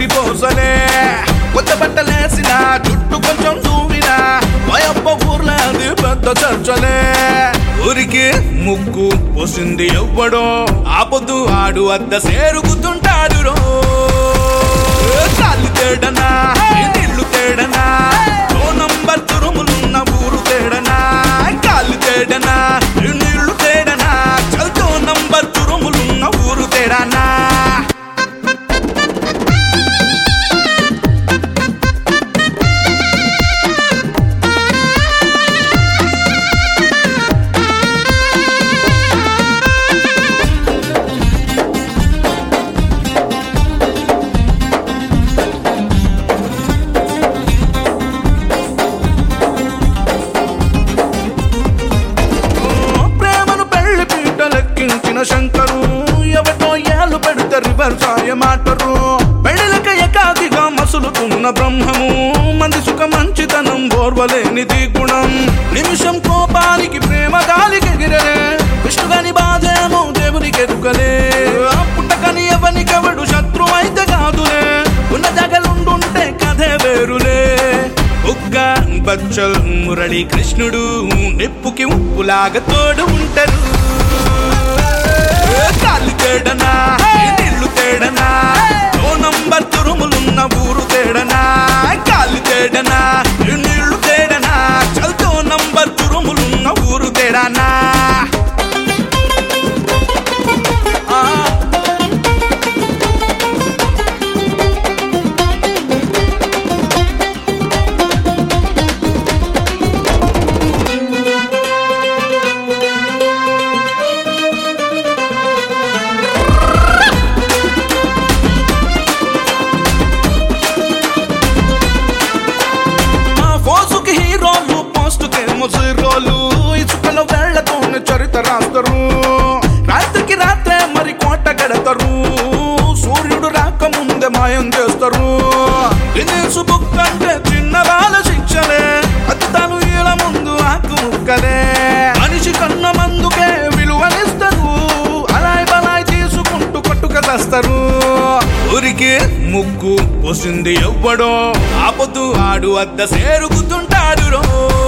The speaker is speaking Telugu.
గడ్డి పోసలే కొత్త బట్టలేసిన చుట్టూ కొంచెం దూవిన వయప్ప ఊర్లో అది పెద్ద చర్చలే ఊరికి ముగ్గు పోసింది ఎవ్వడో ఆపొద్దు ఆడు అద్ద సేరుగుతుంటాడు రో కాలి తేడనా నీళ్లు తేడనా ఓ నంబర్ తురుములున్న ఊరు తేడనా కాలి తేడనా నీళ్లు తేడనా చల్తో నంబర్ తురుములున్న ఊరు తేడానా ప్రేమను పెళ్లి పీటలెక్కించిన శంకరు ఎవటో ఏలు పెడితే రివర్స్ మాటరు పెళ్లిలక ఏకాదిగా మసులుతున్న బ్రహ్మము మంది సుఖ మంచితనం ఓర్వలేనిది గుణం నిమిషం కోపానికి ప్రేమ గాలికి ఎగిరలే విష్ణుగాని బాధేమో దేవునికి ఎరుకలే పుట్టకని ఎవనికెవడు శత్రు అయితే కాదులే ఉన్న జగలుండుంటే కథే వేరులే ఉగ్గ బచ్చల్ మురళి కృష్ణుడు నిప్పుకి ఉప్పులాగా తోడు ఉంటారు కాళ్ళు తేడనా నీళ్లు తేడనా ఓ నంబర్ తురుములున్న ఊరు తేడనా కాళ్ళు తేడనా నీళ్లు తేడనా చల్తో నంబర్ తురుములున్న ఊరు తేడానా ఆ ఆ ఫోసుకి హీరోలు పోస్టుకేమో జీరోలు ఇసుకలో వేళ్లతోనే చరిత రాస్తారు రాత్రికి రాత్రే మరి కోట కడతారు సూర్యుడు రాకముందే మాయం చేస్తారు దినేసు బుక్ అంటే చిన్న బాల శిక్షలే అత్తాను ఈల ముందు ఆకు ముక్కలే మనిషి కన్న మందుకే విలువనిస్తారు అలాయ్ బలాయ్ తీసుకుంటూ కొట్టుక తెస్తారు ఊరికి ముగ్గు పోసింది ఎవ్వడో ఆపొద్దు ఆడు అద్ద సేరుగుతుంటాడు రో